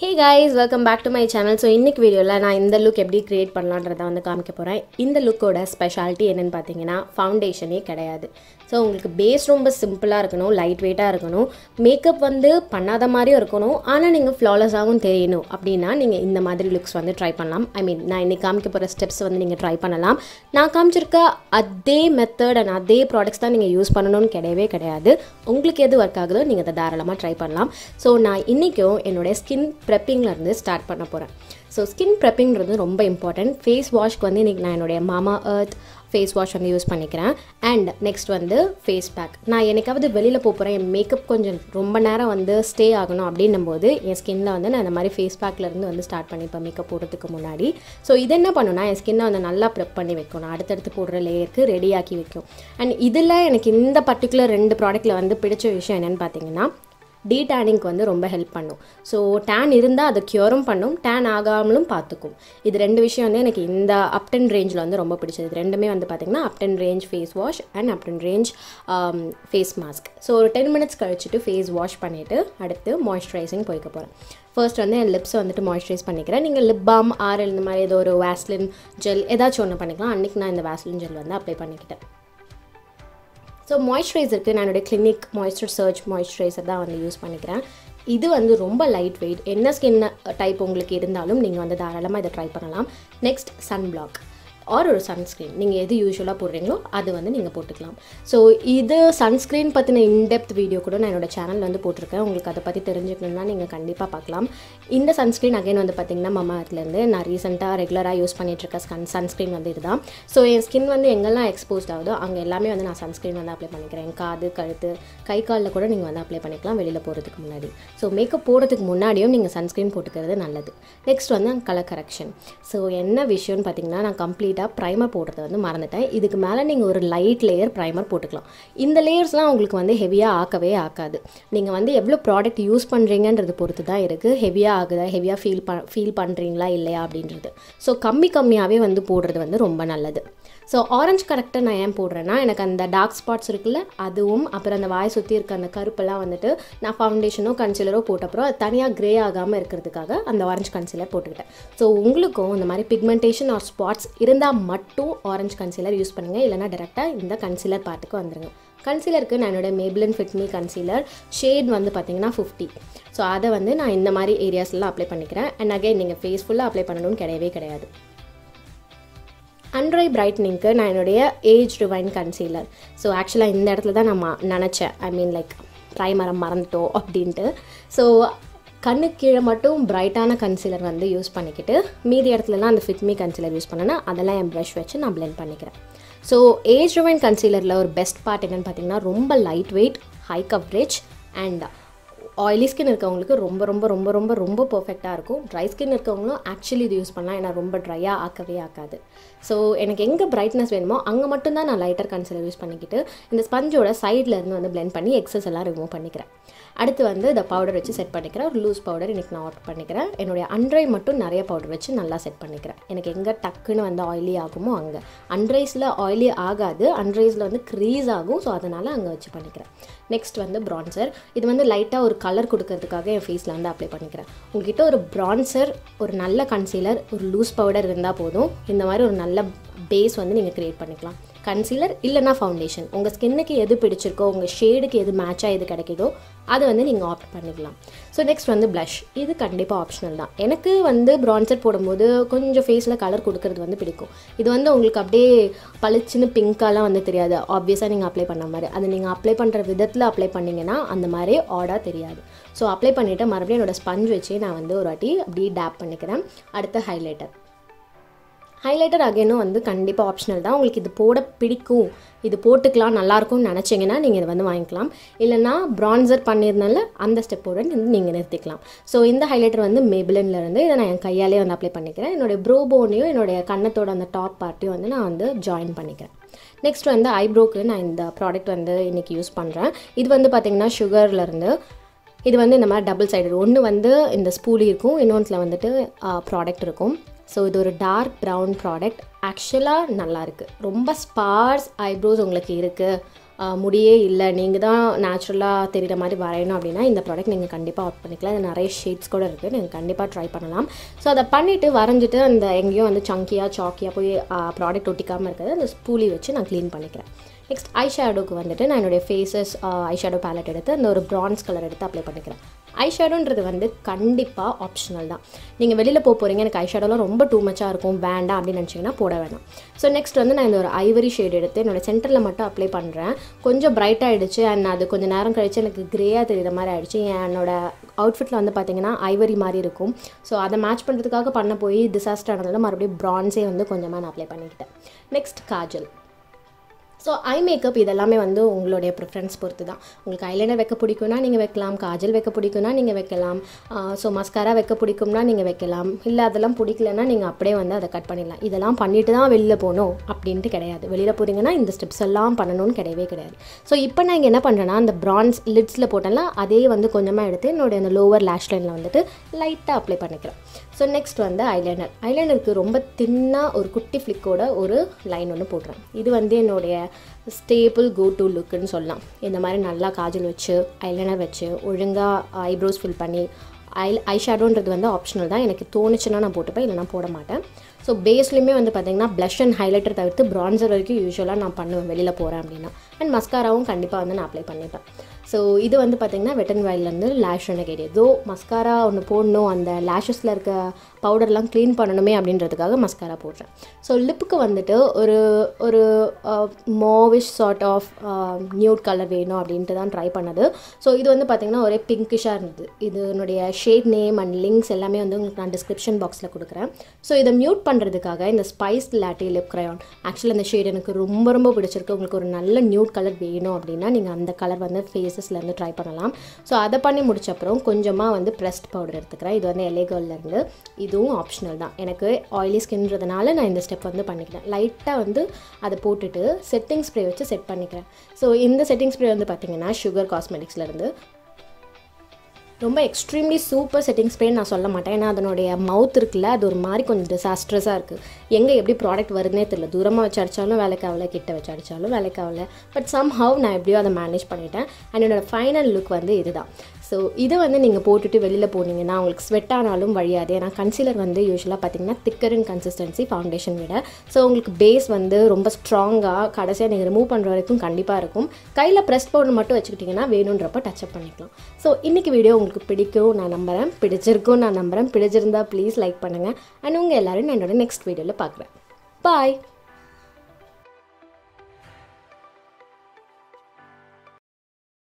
hey guys welcome back to my channel so இன்னைக்கு வீடியோவில் நான் இந்த லுக் எப்படி க்ரியேட் பண்ணலான்றதை வந்து காமிக்க போகிறேன் இந்த லுக்கோட ஸ்பெஷாலிட்டி என்னென்னு பார்த்தீங்கன்னா ஃபவுண்டேஷனே கிடையாது ஸோ உங்களுக்கு பேஸ் ரொம்ப சிம்பிளாக இருக்கணும் லைட் வெயிட்டாக இருக்கணும் மேக்கப் வந்து பண்ணாத மாதிரியும் இருக்கணும் ஆனால் நீங்கள் ஃப்ளாலஸாகவும் தெரியணும் அப்படின்னா நீங்கள் இந்த மாதிரி லுக்ஸ் வந்து ட்ரை பண்ணலாம் ஐ மீன் நான் இன்னைக்கு காமிக்க போகிற ஸ்டெப்ஸ் வந்து நீங்கள் ட்ரை பண்ணலாம் நான் காமிச்சிருக்க அதே மெத்தட் அண்ட் அதே ப்ராடக்ட்ஸ் தான் நீங்கள் யூஸ் பண்ணணும்னு கிடையவே கிடையாது உங்களுக்கு எது ஒர்க் ஆகுதோ நீங்கள் அதை தாராளமாக ட்ரை பண்ணலாம் ஸோ நான் இன்றைக்கும் என்னுடைய ஸ்கின் ப்ரெப்பிங்லேருந்து ஸ்டார்ட் பண்ண போகிறேன் ஸோ ஸ்கின் ப்ரெப்பிங்கிறது ரொம்ப இம்பார்ட்டன்ட் ஃபேஸ் வாஷ்க்கு வந்து இன்றைக்கி நான் என்னுடைய மாமா எர்த் ஃபேஸ் வாஷ் வந்து யூஸ் பண்ணிக்கிறேன் அண்ட் நெக்ஸ்ட் வந்து ஃபேஸ் பேக் நான் என்னைக்காவது வெளியில் போகிறேன் என் மேக்கப் கொஞ்சம் ரொம்ப நேரம் வந்து ஸ்டே ஆகணும் அப்படின்னும் போது என் ஸ்கின்னில் வந்து நான் இந்த மாதிரி ஃபேஸ் பேக்லேருந்து வந்து ஸ்டார்ட் பண்ணிப்பேன் மேக்கப் போடுறதுக்கு முன்னாடி ஸோ இது என்ன பண்ணுன்னா என் ஸ்கின்னை வந்து நல்லா ப்ரெப் பண்ணி வைக்கணும் அடுத்தடுத்து போடுற லேயருக்கு ரெடியாக்கி வைக்கும் அண்ட் இதில் எனக்கு இந்த பர்டிகுலர் ரெண்டு ப்ராடக்ட்டில் வந்து பிடிச்ச விஷயம் என்னென்னு பார்த்தீங்கன்னா டீ டேனிங்க்கு வந்து ரொம்ப ஹெல்ப் பண்ணும் ஸோ டேன் இருந்தால் அதை க்யூரும் பண்ணும் டேன் ஆகாமலும் பார்த்துக்கும் இது ரெண்டு விஷயம் வந்து எனக்கு இந்த அப்டன் ரேஞ்சில் வந்து ரொம்ப பிடிச்சது இது ரெண்டுமே வந்து பார்த்திங்கன்னா Ubtan range face wash and Ubtan range face mask so ஒரு டென் மினிட்ஸ் கழிச்சிட்டு ஃபேஸ் வாஷ் பண்ணிவிட்டு அடுத்து மாய்ஸ்சரைசிங் போய்க்க போகிறேன் ஃபர்ஸ்ட் வந்து என் லிப்ஸை வந்துட்டு மாய்ஸ்சரைஸ் பண்ணிக்கிறேன் நீங்கள் லிப் பாம் ஆரல் இந்த மாதிரி ஏதோ ஒரு வேஸ்லின் ஜெல் ஏதாச்சும் ஒன்று பண்ணிக்கலாம் அன்றைக்கி நான் இந்த வேஸ்லின் ஜெல் வந்து அப்ளை பண்ணிக்கிட்டேன் ஸோ மாய்ஸ்சரைசருக்கு நான் என்னுடைய கிளினிக் மாய்ஸ்சர் சர்ச் மாய்ஸ்சரைசர் தான் வந்து யூஸ் பண்ணிக்கிறேன் இது வந்து ரொம்ப லைட் வெயிட் என்ன ஸ்கின் டைப் உங்களுக்கு இருந்தாலும் நீங்கள் வந்து தாராளமாக இதை ட்ரை பண்ணலாம் நெக்ஸ்ட் சன் பிளாக் ஆர் ஒரு சன்ஸ்க்ரீன் நீங்கள் எது யூஸ்வலாக போடுறீங்களோ அது வந்து நீங்கள் போட்டுக்கலாம் ஸோ இது சன்ஸ்க்ரீன் பற்றின இன்டெப்த் வீடியோ கூட நான் என்னோட சேனல் வந்து போட்டிருக்கேன் உங்களுக்கு அதை பற்றி தெரிஞ்சுக்கணும்னா நீங்கள் கண்டிப்பாக பார்க்கலாம் இந்த சன்ஸ்க்ரீன் அகைன் வந்து பார்த்திங்கன்னா மமாத்துலேருந்து நான் ரீசெண்டாக ரெகுலராக யூஸ் பண்ணிகிட்ருக்க சன் சன்ஸ்க்ரீன் வந்து இதுதான் ஸோ என் ஸ்கின் வந்து எங்கெல்லாம் எக்ஸ்போஸ்ட் ஆகுதோ அங்கே எல்லாமே வந்து நான் சன்ஸ்க்ரீன் வந்து அப்ளை பண்ணிக்கிறேன் காது கழுத்து கை காலில் கூட நீங்கள் வந்து அப்ளை பண்ணிக்கலாம் வெளியில் போகிறதுக்கு முன்னாடி ஸோ மேக்கப் போடுறதுக்கு முன்னாடியும் நீங்கள் சன்ஸ்க்ரீன் போட்டுக்கிறது நல்லது நெக்ஸ்ட் வந்து கலர் கரெக்ஷன் ஸோ என்ன விஷயம்னு பார்த்தீங்கன்னா நான் கம்ப்ளீட் கம்ப்ளீட்டாக ப்ரைமர் போடுறத வந்து மறந்துட்டேன் இதுக்கு மேலே நீங்கள் ஒரு லைட் லேயர் ப்ரைமர் போட்டுக்கலாம் இந்த லேயர்ஸ்லாம் உங்களுக்கு வந்து ஹெவியாக ஆக்கவே ஆக்காது நீங்கள் வந்து எவ்வளோ ப்ராடக்ட் யூஸ் பண்ணுறீங்கன்றது பொறுத்து தான் இருக்குது ஹெவியாக ஆகுதா ஹெவியாக ஃபீல் ப ஃபீல் பண்ணுறீங்களா இல்லையா அப்படின்றது ஸோ கம்மி கம்மியாகவே வந்து போடுறது வந்து ரொம்ப நல்லது ஸோ ஆரஞ்சு கரெக்டாக நான் ஏன் போடுறேன்னா எனக்கு அந்த டார்க் ஸ்பாட்ஸ் இருக்குல்ல அதுவும் அப்புறம் அந்த வாய் சுற்றி இருக்க அந்த கருப்பெல்லாம் வந்துட்டு நான் ஃபவுண்டேஷனோ கன்சிலரோ போட்டப்பறம் அது தனியாக க்ரே ஆகாமல் இருக்கிறதுக்காக அந்த ஆரஞ்சு கன்சிலர் போட்டுக்கிட்டேன் ஸோ உங்களுக்கும் இந்த மாதிரி பிக்மெண்டேஷன் ஆர் ஸ்பாட்ஸ் இருந்தால் மட்டும் ஆரஞ்சு கன்சிலர் யூஸ் பண்ணுங்கள் இல்லைனா டேரெக்டாக இந்த கன்சிலர் பாட்டுக்கு வந்துடுங்க கன்சீலருக்கு நான் என்னோட மேபிளன் ஃபிட்மி கன்சீலர் ஷேட் வந்து பார்த்தீங்கன்னா ஃபிஃப்டி ஸோ அதை வந்து நான் இந்த மாதிரி ஏரியாஸ்லாம் அப்ளை பண்ணிக்கிறேன் அண்ட் அகைன் நீங்கள் ஃபேஸ் ஃபுல்லாக அப்ளை பண்ணணும்னு கிடையவே கிடையாது அண்ட்ரை பிரைட்னிங்க்கு நான் என்னுடைய ஏஜ் ரிவைன் கன்சீலர் ஸோ ஆக்சுவலாக இந்த இடத்துல தான் நான் ம- நினச்சேன் ஐ மீன் லைக் ப்ரைமரை மறந்துட்டோம் அப்படின்ட்டு ஸோ கண்ணுக்கு கீழே மட்டும் பிரைட்டான கன்சீலர் வந்து யூஸ் பண்ணிக்கிட்டு மீதி இடத்துலலாம் அந்த ஃபிட்மி கன்சீலர் யூஸ் பண்ணேன்னா அதெல்லாம் என் ப்ரஷ் வச்சு நான் blend பண்ணிக்கிறேன் ஸோ ஏஜ் ரிவைன் கன்சீலரில் ஒரு பெஸ்ட் பார்ட் என்னென்னு பார்த்தீங்கன்னா ரொம்ப light weight high coverage and oily skin இருக்கவங்களுக்கு ரொம்ப ரொம்ப ரொம்ப ரொம்ப ரொம்ப பர்ஃபெக்டாக இருக்கும் ட்ரை ஸ்கின் இருக்கவங்களும் ஆக்சுவலி இது யூஸ் பண்ணலாம் ஏன்னா ரொம்ப ட்ரையாக ஆக்கவே ஆக்காது ஸோ எனக்கு எங்கே பிரைட்னஸ் வேணுமோ அங்கே மட்டும்தான் நான் லைட்டர் கன்சிலர் யூஸ் பண்ணிக்கிட்டு இந்த ஸ்பஞ்சோட சைடில் இருந்து வந்து blend பண்ணி எக்ஸஸ் எல்லாம் ரிமூவ் பண்ணிக்கிறேன் அடுத்து வந்து இந்த பவுடர் வச்சு செட் பண்ணிக்கிறேன் ஒரு லூஸ் பவுடர் இன்றைக்கி நான் ஆர்டர் பண்ணிக்கிறேன் என்னுடைய அண்ட்ரை மட்டும் நிறைய பவுடர் வச்சு நல்லா செட் பண்ணிக்கிறேன் எனக்கு எங்கே டக்குன்னு வந்து ஆயிலி ஆகுமோ அங்கே அண்ட்ரைஸில் ஆயிலி ஆகாது அண்ட்ரைஸில் வந்து க்ரீஸ் ஆகும் ஸோ அதனால் அங்கே வச்சு பண்ணிக்கிறேன் நெக்ஸ்ட் வந்து ப்ரான்சர் இது வந்து லைட்டாக ஒரு கலர் கொடுக்கறதுக்காக என் ஃபேஸில் வந்து அப்ளை பண்ணிக்கிறேன் உங்ககிட்ட ஒரு ப்ரான்சர் ஒரு நல்ல கன்சீலர் ஒரு லூஸ் பவுடர் இருந்தால் போதும் இந்த மாதிரி ஒரு நல்ல பேஸ் வந்து நீங்கள் க்ரியேட் பண்ணிக்கலாம் கன்சீலர் இல்லைனா ஃபவுண்டேஷன் உங்கள் ஸ்கின்னுக்கு எது பிடிச்சிருக்கோ உங்கள் ஷேடுக்கு எது மேட்சாக எது கிடைக்குதோ அதை வந்து நீங்கள் ஆப்ட் பண்ணிக்கலாம் ஸோ நெக்ஸ்ட் வந்து ப்ளஷ் இது கண்டிப்பாக ஆப்ஷனல் தான் எனக்கு வந்து ப்ரான்சர் போடும்போது கொஞ்சம் ஃபேஸில் கலர் கொடுக்கறது வந்து பிடிக்கும் இது வந்து உங்களுக்கு அப்படியே பளிச்சுன்னு பிங்க்காலாம் வந்து தெரியாது ஆப்வியஸாக நீங்கள் அப்ளை பண்ண மாதிரி அது நீங்கள் அப்ளை பண்ணுற விதத்தில் அப்ளை பண்ணிங்கன்னா அந்த மாதிரி ஆடாக தெரியாது ஸோ அப்ளை பண்ணிவிட்டு மறுபடியும் என்னோட ஸ்பஞ்ச் வச்சு நான் வந்து ஒரு வாட்டி அப்படியே டேப் பண்ணிக்கிறேன் அடுத்து ஹைலைட்டர் ஹைலைட்டர் அகைனும் வந்து கண்டிப்பாக ஆப்ஷனல் தான் உங்களுக்கு இது போட பிடிக்கும் இது போட்டுக்கலாம் நல்லாயிருக்கும்னு நினச்சிங்கன்னா நீங்கள் இதை வந்து வாங்கிக்கலாம் இல்லைனா ப்ரான்சர் பண்ணியிருந்தால அந்த ஸ்டெப்போட நீங்கள் நிறுத்திக்கலாம் ஸோ இந்த ஹைலைட்டர் வந்து Maybelline-ல இருந்து இதை நான் என் கையாலே வந்து அப்ளை பண்ணிக்கிறேன் என்னுடைய ப்ரோ போனையும் என்னுடைய கன்னத்தோட அந்த டாப் பார்ட்டையும் வந்து நான் வந்து ஜாயின் பண்ணிக்கிறேன் நெக்ஸ்ட் வந்து ஐப்ரோக்கு நான் இந்த ப்ராடக்ட் வந்து இன்றைக்கி யூஸ் பண்ணுறேன் இது வந்து பார்த்திங்கன்னா சுகர்லேருந்து இது வந்து இந்த மாதிரி டபுள் சைடு ஒன்று வந்து இந்த ஸ்பூலி இருக்கும் இன்னொன்றில் வந்துட்டு ப்ராடக்ட் இருக்கும் ஸோ இது ஒரு டார்க் ப்ரௌன் ப்ராடக்ட் ஆக்சுவலாக நல்லாயிருக்கு ரொம்ப ஸ்பார்ஸ் ஐப்ரோஸ் உங்களுக்கு இருக்குது ஆஹ், முடியே இல்லை நீங்கள் தான் நேச்சுரலாக தெரிகிற மாதிரி வரையணும் அப்படின்னா இந்த ப்ராடக்ட் நீங்கள் கண்டிப்பாக ஆட் பண்ணிக்கலாம் இது நிறைய ஷேட்ஸ் கூட இருக்குது நீங்கள் கண்டிப்பாக ட்ரை பண்ணலாம் ஸோ அதை பண்ணிவிட்டு வரைஞ்சிட்டு அந்த எங்கேயும் வந்து சங்கியாக சாக்கியாக போய் ப்ராடக்ட் ஒட்டிக்காமல் இருக்கிறது அந்த ஸ்பூலி வச்சு நான் க்ளீன் பண்ணிக்கிறேன் நெக்ஸ்ட் ஐ ஷேடோக்கு வந்துட்டு நான் என்னுடைய ஃபேஸஸ் ஐ ஷேடோ பேலட் எடுத்து அந்த ஒரு ப்ரான்ஸ் கலர் எடுத்து அப்ளை பண்ணிக்கிறேன் ஐ ஷேடோன்றது வந்து கண்டிப்பாக ஆப்ஷனல் தான் நீங்கள் வெளியில் போக போகிறீங்க எனக்கு ஐ ஷேடோலாம் ரொம்ப டூ மச்சாக இருக்கும் வேண்டாம் அப்படின்னு நினச்சிங்கன்னா போட வேணாம் ஸோ நெக்ஸ்ட் வந்து நான் இந்த ஒரு ஐவரி ஷேட் எடுத்து என்னோட சென்டரில் மட்டும் அப்ளை பண்ணுறேன் கொஞ்சம் பிரைட் ஆகிடுச்சு அண்ட் அது கொஞ்சம் நேரம் கழிச்சு எனக்கு கிரேயாக தெரியுற மாதிரி ஆயிடுச்சு என்னோட அவுட்ஃபிட்டில் வந்து பார்த்தீங்கன்னா ஐவரி மாதிரி இருக்கும் ஸோ அதை மேட்ச் பண்ணுறதுக்காக பண்ண போய் டிசாஸ்டர் ஆனதால மறுபடியும் ப்ரான்ஸே வந்து கொஞ்சமாக நான் அப்ளை பண்ணிக்கிட்டேன் next kajal so eye makeup இதெல்லாமே வந்து உங்களுடைய ப்ரிஃபரன்ஸ் பொறுத்து தான் உங்களுக்கு ஐலைனர் வைக்க பிடிக்கும்னா நீங்கள் வைக்கலாம் காஜல் வைக்க பிடிக்கும்னா நீங்கள் வைக்கலாம் ஸோ மஸ்காரா வைக்க பிடிக்கும்னா நீங்கள் வைக்கலாம் இல்லை அதெல்லாம் பிடிக்கலன்னா நீங்கள் அப்படியே வந்து அதை கட் பண்ணிடலாம் இதெல்லாம் பண்ணிட்டு தான் வெளியில் போகணும் அப்படின்ட்டு கிடையாது வெளியில் போகிறீங்கன்னா இந்த ஸ்டெப்ஸ் எல்லாம் பண்ணணும்னு கிடையவே கிடையாது ஸோ இப்போ நான் இங்கே என்ன பண்ணுறேன்னா அந்த ப்ரான்ஸ் லிட்ஸில் போட்டேன்ல அதே வந்து கொஞ்சமாக எடுத்து என்னோட அந்த லோவர் லேஷ் லைனில் வந்துட்டு லைட்டாக அப்ளை பண்ணிக்கிறேன் ஸோ நெக்ஸ்ட் வந்து ஐலைனர் ஐலைனருக்கு ரொம்ப தின்னாக ஒரு குட்டி ஃப்ளிக்கோட ஒரு லைன் ஒன்று போடுறேன் இது வந்து என்னுடைய ஸ்டேபிள் கோ டு லுக்குன்னு சொல்லலாம் இந்த மாதிரி நல்லா காஜல் வச்சு ஐலைனர் வச்சு ஒழுங்காக ஐப்ரோஸ் ஃபில் பண்ணி ஐ ஐ ஷேடோன்றது வந்து ஆப்ஷனல் தான் எனக்கு தோணுச்சுன்னா நான் போட்டுப்பேன் இல்லைனா போட மாட்டேன் ஸோ பேஸ்லேயுமே வந்து பார்த்தீங்கன்னா ப்ளஷ் அண்ட் ஹைலைட்டர் தவிர்த்து ப்ரான்சர் வரைக்கும் யூஸ்வலாக நான் பண்ணுவேன் வெளியில் போகிறேன் அப்படின்னா அண்ட் மஸ்காராவும் கண்டிப்பாக வந்து நான் அப்ளை பண்ணிப்பேன் ஸோ இது வந்து பார்த்திங்கன்னா வெட்டன் வாயிலேருந்து லேஷ் ரெனகேட் ஏதோ மஸ்காரா ஒன்று போடணும் அந்த லேஷஸில் இருக்க பவுடர்லாம் க்ளீன் பண்ணணுமே அப்படின்றதுக்காக மஸ்காரா போடுறேன் ஸோ லிப்புக்கு வந்துட்டு ஒரு ஒரு mauvish sort of nude colour வேணும் அப்படின்ட்டு தான் ட்ரை பண்ணது ஸோ இது வந்து பார்த்திங்கன்னா ஒரே பிங்கிஷாக இருந்தது இதனுடைய ஷேட் நேம் அண்ட் லிங்க்ஸ் எல்லாமே வந்து உங்களுக்கு நான் டிஸ்கிரிப்ஷன் பாக்ஸில் கொடுக்குறேன் ஸோ இதை மியூட் பண்ணுறதுக்காக இந்த spice latte lip crayon actually அந்த ஷேட் எனக்கு ரொம்ப ரொம்ப பிடிச்சிருக்கு உங்களுக்கு ஒரு நல்ல நியூட் கலர் வேணும் அப்படின்னா நீங்கள் அந்த கலர் வந்து ஃபேஸஸ்லேருந்து ட்ரை பண்ணலாம் ஸோ அதை பண்ணி முடிச்ச அப்புறம் கொஞ்சமாக வந்து ப்ரெஸ்ட் பவுடர் எடுத்துக்கிறேன் இது வந்து எலேகோல்லேருந்து இதுவும் ஆப்ஷனல் தான் எனக்கு ஆயிலி ஸ்கின்றதுனால நான் இந்த ஸ்டெப் வந்து பண்ணிக்கிறேன் லைட்டாக வந்து அதை போட்டுட்டு செட்டிங் ஸ்ப்ரே வச்சு செட் பண்ணிக்கிறேன் ஸோ இந்த செட்டிங் ஸ்ப்ரே வந்து பார்த்தீங்கன்னா சுகர் காஸ்மெட்டிக்ஸ்லேருந்து ரொம்ப எக்ஸ்ட்ரீம்லி சூப்பர் செட்டிங் ஸ்ப்ரேன்னு நான் சொல்ல மாட்டேன் ஏன்னா அதனுடைய மவுத் இருக்குல்ல அது ஒரு மாதிரி கொஞ்சம் டிசாஸ்ட்ரஸாக இருக்குது எங்கே எப்படி ப்ராடக்ட் வருதுனே தெரியல தூரமாக வச்சு அடித்தாலும் வேலைக்கு ஆகல கிட்ட வச்சு அடித்தாலும் வேலைக்கு ஆகல பட் சம் ஹவ் நான் எப்படியோ அதை மேனேஜ் பண்ணிட்டேன் அண்ட் என்னோட ஃபைனல் லுக் வந்து இதுதான் ஸோ இதை வந்து நீங்கள் போட்டுட்டு வெளியில் போனீங்கன்னா உங்களுக்கு ஸ்வெட் ஆனாலும் வழியாது ஏன்னா கன்சீலர் வந்து யூஸ்வலாக பார்த்தீங்கன்னா திக்கர் இன் கன்சிஸ்டன்சி ஃபவுண்டேஷன் விட ஸோ உங்களுக்கு பேஸ் வந்து ரொம்ப ஸ்ட்ராங்காக கடைசியாக நீங்கள் ரிமூவ் பண்ணுற வரைக்கும் கண்டிப்பாக இருக்கும் கையில் ப்ரெஸ் பவுடர் மட்டும் வச்சுக்கிட்டிங்கன்னா வேணுன்றப்ப டச்சப் பண்ணிக்கலாம் ஸோ இன்றைக்கி வீடியோ உங்களுக்கு பிடிக்கும் நான் நம்புகிறேன் பிடிச்சிருக்கும் நான் நம்புகிறேன் பிடிச்சிருந்தா ப்ளீஸ் லைக் பண்ணுங்கள் அண்ட் உங்கள் எல்லோரும் நான் என்னோட நெக்ஸ்ட் வீடியோவில் பார்க்குறேன் பாய்